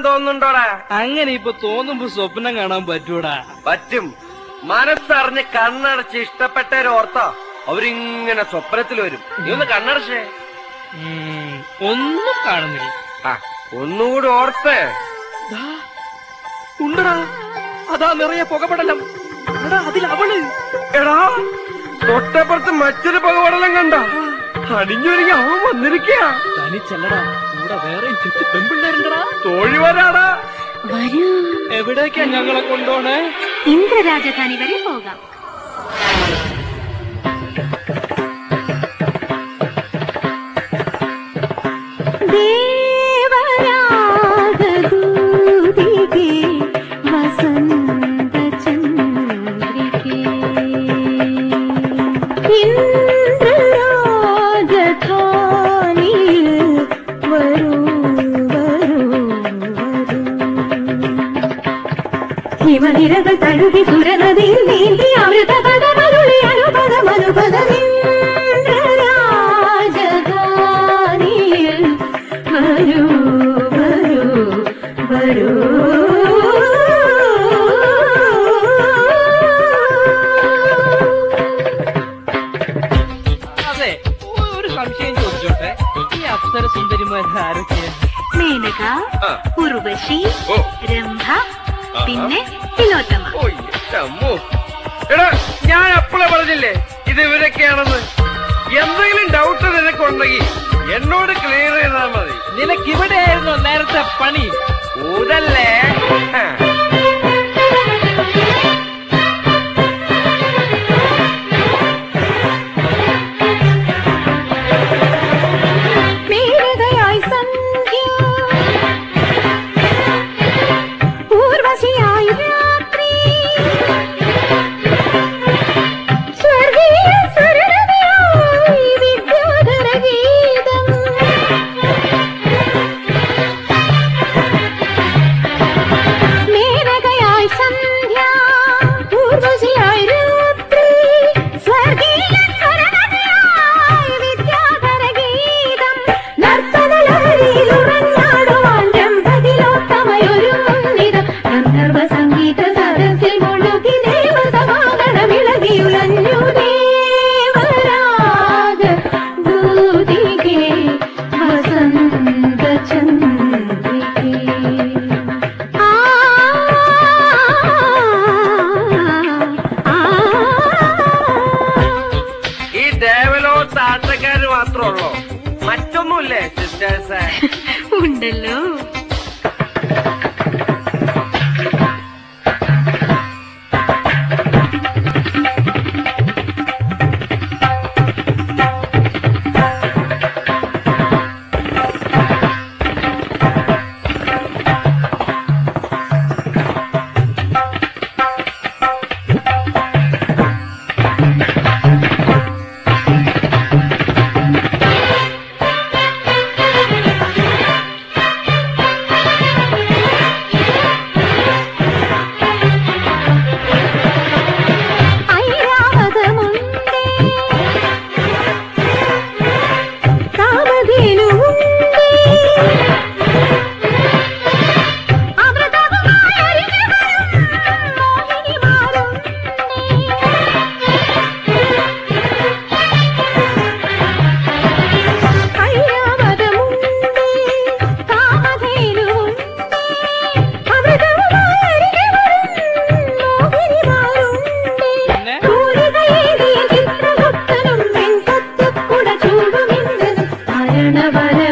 തോന്നുന്നുണ്ടോടാ അങ്ങനെ ഇപ്പൊ തോന്നുമ്പോ സ്വപ്നം കാണാൻ പറ്റൂടാ പറ്റും മനസ്സറിഞ്ഞ് കണ്ണടച്ച് ഇഷ്ടപ്പെട്ടവരോർത്തോ അവരിങ്ങനെ സ്വപ്നത്തിൽ വരും നീ ഒന്ന് കണ്ണടച്ചേ ഉം, ഒന്നും കാണുന്നില്ല ആ ഒന്നുകൂടി ഓർത്തേ ദാ, ഉണ്ടടാ അതാ നിറയെ പുകപടലം എടാ അതിൽ അവള് എടാ തൊട്ടപ്പുറത്ത് മറ്റൊരു പകവടലം കണ്ട അടിഞ്ഞൊരുങ്ങി അവൻ വന്നിരിക്കുക തനിച്ചല്ലടാ കൂടെ വേറെ ചുറ്റു പെൺപിള്ളേരുണ്ടടാ തോഴി വരാടാ വരൂ എവിടേക്കാ ഞങ്ങളെ കൊണ്ടോണേ ഇന്ദ്രരാജധാനി വരെ പോകാം ദേവരാഗദൂതികേ വസന്തചന്ദ്രികേ ഇന്ദ്രരാജധാനിയിൽ വരൂ വരൂ വരൂ ഹിമനിരകൾ തഴുകി സുരനദിയിൽ നീന്തി അമൃത പദമരുളി അനുപദം അനുപദമിന്ദ്രരാജധാനിയിൽ വരൂ വരൂ വരൂ അതെ ഒരു സംശയം ചോദിച്ചോട്ടെ ഈ അപ്സര സുന്ദരിമാർ ആരൊക്കെയാ മേനക ആ. ഉർവശി ഓ. രംഭ പിന്നെ തിലോത്തമ ഓ എന്റെ അമ്മോ എടാ ഞാൻ അപ്പളെ പറഞ്ഞില്ലേ ഇത് ഇവരൊക്കെയാണെന്ന് എന്തെങ്കിലും ഡൗട്ട് നിനക്കുണ്ടെങ്കിൽ എന്നോട് ക്ലിയർ ചെയ്താൽ മതി നിനക്ക് ഇവിടെയായിരുന്നു നേരത്തെ പണി ഊതല്ലേ ആ. മേനകയായി സന്ധ്യ ഊർവശിയായി രാത്രി സ്വർഗീയ സ്വരരതിയായി വിദ്യാധര ഗീതം മേനകയായി സന്ധ്യ ഊർവശിയായി രാത്രി സ്വർഗീയ സ്വരരതിയായി വിദ്യാധര ഗീതം നർത്തനലഹരിയിലുറങ്ങാടുവാൻ രംഭതിലോത്തമയൊരുങ്ങുന്നിതം ഗന്ധർവ സംഗീത സദസ്സിൽ മുഴുകി ദേവസമാഗണമിളകിയുലഞ്ഞു ദേവരാഗ ദൂതികേ വസന്ത ചന്ദ്രികേ ആ ആ ഈ ദേവലോകത്ത് ആട്ടക്കാര് മാത്രമുള്ളൂ മറ്റൊന്നുമില്ലേ സിസ്റ്റേഴ്സ് ഉണ്ടല്ലോ ഐരാവതമുണ്ടേ കാമധേനുവുണ്ടേ അമൃതവുമായി അരിഞ്ഞവരും മോഹിനിമാരുണ്ടേ ഐരാവതമുണ്ടേ കാമധേനുവുണ്ടേ അമൃതവുമായി അരിഞ്ഞവരും മോഹിനിമാരുണ്ടേ പിന്നെ ഭൂരിതയേറിയ ചിത്രഭക്തനും വെൺകൊത്തുക്കുട ചൂടുമിന്ദ്രനും മരണവര